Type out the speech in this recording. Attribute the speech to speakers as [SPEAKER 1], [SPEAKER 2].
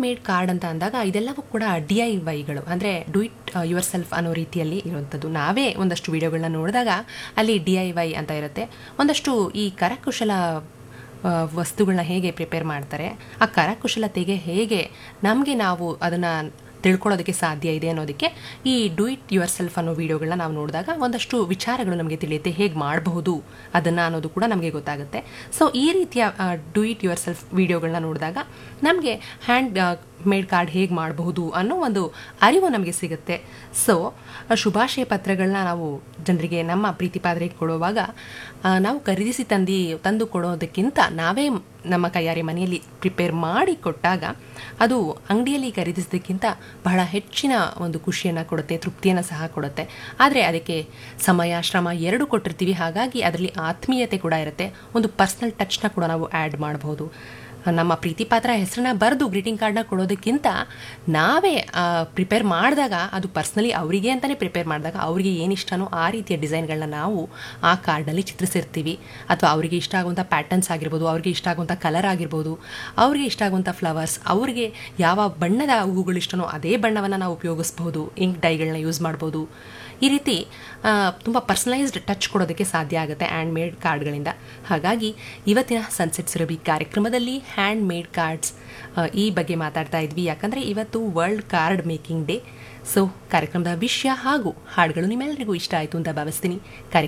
[SPEAKER 1] made card ಅಂತ ಅಂದಾಗ ಇದೆಲ್ಲವೂ ಕೂಡ ಡಿ ಐ ವೈಗಳು ಅಂದರೆ ಡು ಇಟ್ ಯುವರ್ ಸೆಲ್ಫ್ ಅನ್ನೋ ರೀತಿಯಲ್ಲಿ ಇರುವಂಥದ್ದು ನಾವೇ ಒಂದಷ್ಟು ವಿಡಿಯೋಗಳನ್ನ ನೋಡಿದಾಗ ಅಲ್ಲಿ ಡಿ ಐ ವೈ ಅಂತ ಇರುತ್ತೆ ಒಂದಷ್ಟು ಈ ಕರಕುಶಲ ಆ, ವಸ್ತುಗಳನ್ನ ಹೇಗೆ ಪ್ರಿಪೇರ್ ಮಾಡ್ತಾರೆ ಆ ಕರಕುಶಲತೆಗೆ ಹೇಗೆ ನಮಗೆ ನಾವು ಅದನ್ನು ತಿಳ್ಕೊಳ್ಳೋದಕ್ಕೆ ಸಾಧ್ಯ ಇದೆ ಅನ್ನೋದಕ್ಕೆ ಈ ಡು ಇಟ್ ಯುವರ್ ಸೆಲ್ಫ್ ಅನ್ನೋ ವಿಡಿಯೋಗಳನ್ನ ನಾವು ನೋಡಿದಾಗ ಒಂದಷ್ಟು ವಿಚಾರಗಳು ನಮಗೆ ತಿಳಿಯುತ್ತೆ ಹೇಗೆ ಮಾಡಬಹುದು ಅದನ್ನು ಅನ್ನೋದು ಕೂಡ ನಮಗೆ ಗೊತ್ತಾಗುತ್ತೆ ಸೊ ಈ ರೀತಿಯ ಡು ಇಟ್ ಯುವರ್ ಸೆಲ್ಫ್ ವಿಡಿಯೋಗಳನ್ನ ನೋಡಿದಾಗ ನಮಗೆ ಹ್ಯಾಂಡ್ ಮೇಡ್ ಕಾರ್ಡ್ ಹೇಗೆ ಮಾಡಬಹುದು ಅನ್ನೋ ಒಂದು ಅರಿವು ನಮಗೆ ಸಿಗುತ್ತೆ ಸೊ ಶುಭಾಶಯ ಪತ್ರಗಳನ್ನ ನಾವು ಜನರಿಗೆ ನಮ್ಮ ಪ್ರೀತಿ ಪಾತ್ರೆಗೆ ಕೊಡುವಾಗ ಆ, ನಾವು ಖರೀದಿಸಿ ತಂದು ತಂದು ಕೊಡೋದಕ್ಕಿಂತ ನಾವೇ ನಮ್ಮ ಕೈಯಾರೆ ಮನೆಯಲ್ಲಿ ಪ್ರಿಪೇರ್ ಮಾಡಿ ಕೊಟ್ಟಾಗ ಅದು ಅಂಗಡಿಯಲ್ಲಿ ಖರೀದಿಸೋದಕ್ಕಿಂತ ಬಹಳ ಹೆಚ್ಚಿನ ಒಂದು ಖುಷಿಯನ್ನು ಕೊಡುತ್ತೆ ತೃಪ್ತಿಯನ್ನು ಸಹ ಕೊಡುತ್ತೆ ಆದರೆ ಅದಕ್ಕೆ ಸಮಯ ಶ್ರಮ ಎರಡು ಕೊಟ್ಟಿರ್ತೀವಿ ಹಾಗಾಗಿ ಅದರಲ್ಲಿ ಆತ್ಮೀಯತೆ ಕೂಡ ಇರುತ್ತೆ ಒಂದು ಪರ್ಸ್ನಲ್ ಟಚ್ನ ಕೂಡ ನಾವು ಆ್ಯಡ್ ಮಾಡಬಹುದು ನಮ್ಮ ಪ್ರೀತಿ ಪಾತ್ರ ಹೆಸರನ್ನ ಬರೆದು ಗ್ರೀಟಿಂಗ್ ಕಾರ್ಡ್ನ ಕೊಡೋದಕ್ಕಿಂತ ನಾವೇ ಪ್ರಿಪೇರ್ ಮಾಡಿದಾಗ ಅದು ಪರ್ಸ್ನಲಿ ಅವರಿಗೆ ಅಂತಲೇ ಪ್ರಿಪೇರ್ ಮಾಡಿದಾಗ ಅವರಿಗೆ ಏನು ಇಷ್ಟನೋ ಆ ರೀತಿಯ ಡಿಸೈನ್ಗಳನ್ನ ನಾವು ಆ ಕಾರ್ಡ್ನಲ್ಲಿ ಚಿತ್ರಿಸಿರ್ತೀವಿ ಅಥವಾ ಅವರಿಗೆ ಇಷ್ಟ ಆಗುವಂಥ ಪ್ಯಾಟರ್ನ್ಸ್ ಆಗಿರ್ಬೋದು ಅವರಿಗೆ ಇಷ್ಟ ಆಗುವಂಥ ಕಲರ್ ಆಗಿರ್ಬೋದು ಅವರಿಗೆ ಇಷ್ಟ ಆಗುವಂಥ ಫ್ಲವರ್ಸ್ ಅವರಿಗೆ ಯಾವ ಬಣ್ಣದ ಹೂಗಳು ಇಷ್ಟನೋ ಅದೇ ಬಣ್ಣವನ್ನು ನಾವು ಉಪಯೋಗಿಸ್ಬೋದು ಇಂಕ್ ಡೈಗಳನ್ನ ಯೂಸ್ ಮಾಡ್ಬೋದು ಈ ರೀತಿ ತುಂಬ ಪರ್ಸನಲೈಸ್ಡ್ ಟಚ್ ಕೊಡೋದಕ್ಕೆ ಸಾಧ್ಯ ಆಗುತ್ತೆ ಹ್ಯಾಂಡ್ ಮೇಡ್ ಕಾರ್ಡ್ಗಳಿಂದ ಹಾಗಾಗಿ ಇವತ್ತಿನ ಸನ್ಸೆಟ್ ಸುರಭಿ ಕಾರ್ಯಕ್ರಮದಲ್ಲಿ ಹ್ಯಾಂಡ್ ಮೇಡ್ ಕಾರ್ಡ್ಸ್ ಈ ಬಗ್ಗೆ ಮಾತಾಡ್ತಾ ಇದ್ವಿ ಯಾಕಂದರೆ ಇವತ್ತು world card making day so ಕಾರ್ಯಕ್ರಮದ ವಿಷಯ ಹಾಗೂ ಹಾಡುಗಳು ನಿಮ್ಮೆಲ್ಲರಿಗೂ ಇಷ್ಟ ಆಯಿತು ಅಂತ ಭಾವಿಸ್ತೀನಿ ಕಾರ್ಯಕ್ರಮ